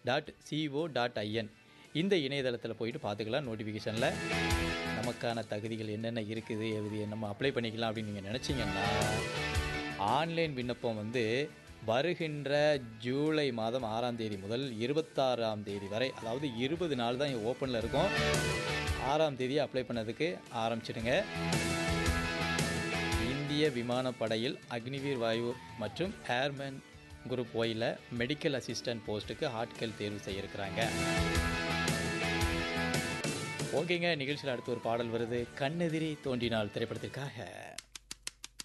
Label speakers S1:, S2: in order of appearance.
S1: dot CO dot IN இந்த இணையதளத்தில் போயிட்டு பார்த்துக்கலாம் நோட்டிஃபிகேஷனில் நமக்கான தகுதிகள் என்னென்ன இருக்குது இது நம்ம அப்ளை பண்ணிக்கலாம் அப்படின்னு நீங்கள் நினச்சிங்கன்னா ஆன்லைன் விண்ணப்பம் வந்து வருகின்ற ஜூலை மாதம் ஆறாம் தேதி முதல் இருபத்தாறாம் தேதி வரை அதாவது இருபது நாள் தான் ஓப்பனில் இருக்கும் ஆறாம் தேதி அப்ளை பண்ணதுக்கு ஆரம்பிச்சிடுங்க இந்திய விமானப்படையில் அக்னிவீர் வாயு மற்றும் airman group Y medical assistant போஸ்ட்டுக்கு ஆட்கள் தேர்வு செய்ய இருக்கிறாங்க ஓகேங்க நிகழ்ச்சியில் அடுத்து ஒரு பாடல் வருது கண்ணெதிரி தோன்றினால் திரைப்படத்திற்காக